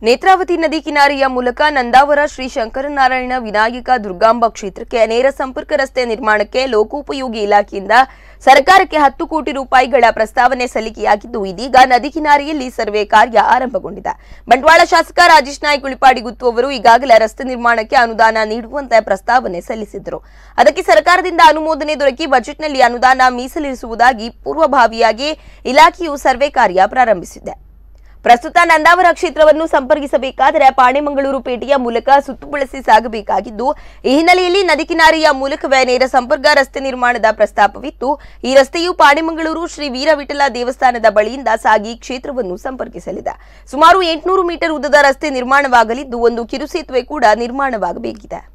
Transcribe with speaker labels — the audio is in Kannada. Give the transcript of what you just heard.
Speaker 1: ನೇತ್ರಾವತಿ ನದಿ ಕಿನಾರೆಯ ಮೂಲಕ ನಂದಾವರ ಶ್ರೀ ಶಂಕರನಾರಾಯಣ ವಿನಾಯಕ ದುರ್ಗಾಂಬ ಕ್ಷೇತ್ರಕ್ಕೆ ನೇರ ಸಂಪರ್ಕ ರಸ್ತೆ ನಿರ್ಮಾಣಕ್ಕೆ ಲೋಕೋಪಯೋಗಿ ಇಲಾಖೆಯಿಂದ ಸರ್ಕಾರಕ್ಕೆ ಹತ್ತು ಕೋಟಿ ರೂಪಾಯಿಗಳ ಪ್ರಸ್ತಾವನೆ ಸಲ್ಲಿಕೆಯಾಗಿದ್ದು ಇದೀಗ ನದಿ ಕಿನಾರೆಯಲ್ಲಿ ಸರ್ವೆ ಕಾರ್ಯ ಆರಂಭಗೊಂಡಿದೆ ಬಂಟ್ವಾಳ ಶಾಸಕ ರಾಜೇಶ್ ನಾಯ್ಕ್ ಉಳಿಪಾಡಿ ಗುತ್ತು ಅವರು ಈಗಾಗಲೇ ರಸ್ತೆ ನಿರ್ಮಾಣಕ್ಕೆ ಅನುದಾನ ನೀಡುವಂತೆ ಪ್ರಸ್ತಾವನೆ ಸಲ್ಲಿಸಿದ್ದರು ಅದಕ್ಕೆ ಸರ್ಕಾರದಿಂದ ಅನುಮೋದನೆ ದೊರಕಿ ಬಜೆಟ್ನಲ್ಲಿ ಅನುದಾನ ಮೀಸಲಿರಿಸುವುದಾಗಿ ಪೂರ್ವಭಾವಿಯಾಗಿ ಇಲಾಖೆಯು ಸರ್ವೆ ಕಾರ್ಯ ಪ್ರಾರಂಭಿಸಿದೆ ಪ್ರಸ್ತುತ ನಂದಾವರ ಕ್ಷೇತ್ರವನ್ನು ಸಂಪರ್ಕಿಸಬೇಕಾದರೆ ಪಾಣೆಮಂಗಳೂರು ಪೇಟೆಯ ಮೂಲಕ ಸುತ್ತು ಬಳಸಿ ಸಾಗಬೇಕಾಗಿದ್ದು ಈ ಹಿನ್ನೆಲೆಯಲ್ಲಿ ನದಿ ಕಿನಾರೆಯ ಮೂಲಕವೇ ನೇರ ಸಂಪರ್ಕ ರಸ್ತೆ ನಿರ್ಮಾಣದ ಪ್ರಸ್ತಾಪವಿತ್ತು ಈ ರಸ್ತೆಯು ಪಾಣೆಮಂಗಳೂರು ಶ್ರೀ ವೀರವಿಠಲ ದೇವಸ್ಥಾನದ ಬಳಿಯಿಂದ ಸಾಗಿ ಕ್ಷೇತ್ರವನ್ನು ಸಂಪರ್ಕಿಸಲಿದೆ ಸುಮಾರು ಎಂಟುನೂರು ಮೀಟರ್ ಉದ್ದದ ರಸ್ತೆ ನಿರ್ಮಾಣವಾಗಲಿದ್ದು ಒಂದು ಕಿರು ಸೇತುವೆ ಕೂಡ ನಿರ್ಮಾಣವಾಗಬೇಕಿದೆ